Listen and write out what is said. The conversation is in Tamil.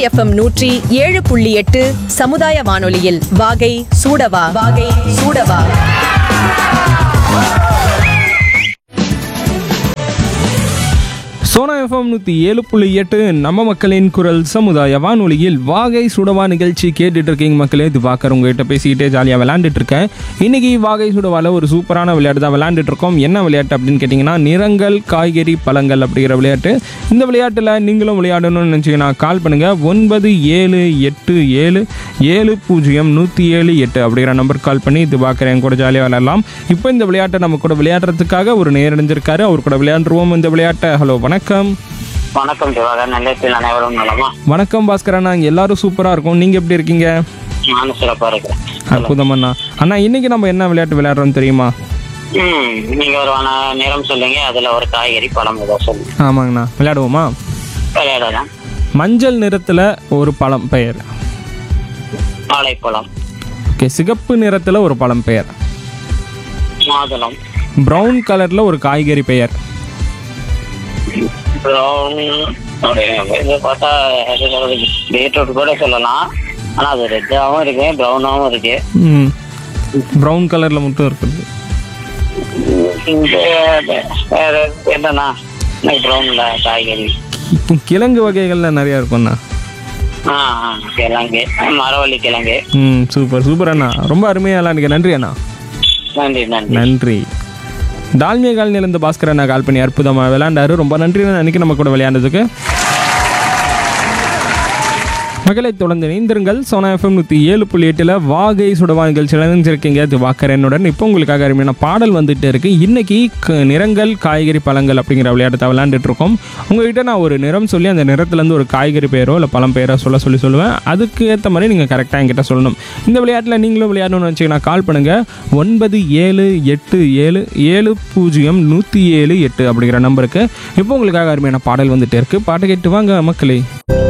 எஃப்எம் நூற்றி ஏழு புள்ளி எட்டு சமுதாய வானொலியில் வாகை சூடவா வாகை சூடவா சோனா எஃப்எம் நூற்றி ஏழு புள்ளி எட்டு நம்ம மக்களின் குரல் சமுதாய வானொலியில் வாகை சுடவா நிகழ்ச்சி கேட்டுட்டு இருக்கீங்க மக்களே இது பார்க்குற உங்ககிட்ட பேசிக்கிட்டே ஜாலியாக விளையாண்டுட்டு இருக்கேன் இன்னைக்கு வாகை சுடவால ஒரு சூப்பரான விளையாட்டு தான் விளையாண்டுட்டு இருக்கோம் என்ன விளையாட்டு அப்படின்னு கேட்டிங்கன்னா நிறங்கள் காய்கறி பழங்கள் அப்படிங்கிற விளையாட்டு இந்த விளையாட்டில் நீங்களும் விளையாடணும்னு நினச்சிங்கன்னா கால் பண்ணுங்கள் ஒன்பது ஏழு எட்டு ஏழு ஏழு பூஜ்ஜியம் நூற்றி ஏழு எட்டு அப்படிங்கிற நம்பர் கால் பண்ணி இது பார்க்குறேன் என் கூட ஜாலியாக விளையாடலாம் இப்போ இந்த விளையாட்டை நம்ம கூட விளையாடுறதுக்காக ஒரு நேரடைஞ்சிருக்காரு அவர் கூட விளையாண்டுருவோம் இந்த விளையாட்டை ஹலோ வணக்கம் வணக்கம் திவாகர் நிலையத்தில் அனைவரும் நலமா வணக்கம் பாஸ்கர் அண்ணா இங்கே எல்லாரும் சூப்பராக இருக்கும் நீங்கள் எப்படி இருக்கீங்க நானும் சிறப்பா இருக்கிறேன் அற்புதம் அண்ணா அண்ணா இன்னைக்கு நம்ம என்ன விளையாட்டு விளையாடுறோம் தெரியுமா ம் நீங்க ஒரு வன- நிறம் சொல்லுங்க அதுல ஒரு காய்கறி பழம் ஏதோ சொல்லுங்க ஆமாங்கண்ணா விளையாடுவோமா விளையாடலாம் மஞ்சள் நிறத்தில் ஒரு பழம் பெயர் வாழைப்பழம் ஓகே சிகப்பு நிறத்தில் ஒரு பழம் பெயர் மாதுளம் ப்ரௌன் கலரில் ஒரு காய்கறி பெயர் ப்ரௌன் இது பார்த்தா பீட்ரூட் கூட சொல்லலாம் ஆனா அது ரெட்டாவும் இருக்கு ப்ரௌனாவும் இருக்கு ம் ப்ரௌன் கலரில் மட்டும் இருக்குது இந்த வேற என்னன்னா எனக்கு ப்ரௌன்ல காய்கறி இப்போ கிழங்கு வகைகளில் நிறையா இருக்கும்ண்ணா ஆ ஆ கிழங்கு மரவள்ளி கிழங்கு ம் சூப்பர் சூப்பர் அண்ணா ரொம்ப அருமையாக விளையாண்டுங்க நன்றி அண்ணா நன்றி நன்றி நன்றி டால்மியா காலனிலேருந்து பாஸ்கர் அண்ணா கால் பண்ணி அற்புதமாக விளையாண்டாரு ரொம்ப நன்றி அன்னைக்கு நம்ம கூட விளையாண்டதுக்கு மகளை தொடர்ந்து இணைந்திருங்கள் சோனா எஃப்எம் நூற்றி ஏழு புள்ளி எட்டில் வாகை சுடவா நிகழ்ச்சியில் இணைஞ்சிருக்கீங்க அது வாக்கரனுடன் இப்போ உங்களுக்காக அருமையான பாடல் வந்துட்டு இருக்கு இன்னைக்கு க- நிறங்கள் காய்கறி பழங்கள் அப்படிங்கிற விளையாட்டை விளையாண்டுட்டு இருக்கோம் உங்ககிட்ட நான் ஒரு நிறம் சொல்லி அந்த நிறத்துலேருந்து ஒரு காய்கறி பெயரோ இல்லை பழம் பெயரோ சொல்ல சொல்லி சொல்லுவேன் அதுக்கு ஏற்ற மாதிரி நீங்கள் கரெக்டாக என்கிட்ட சொல்லணும் இந்த விளையாட்டில் நீங்களும் விளையாடணும்னு வச்சிங்கன்னா கால் பண்ணுங்கள் ஒன்பது ஏழு எட்டு ஏழு ஏழு பூஜ்ஜியம் நூற்றி ஏழு எட்டு அப்படிங்கிற நம்பருக்கு இப்போ உங்களுக்காக அருமையான பாடல் வந்துட்டே இருக்கு பாட்டு கேட்டு வாங்க மக்களே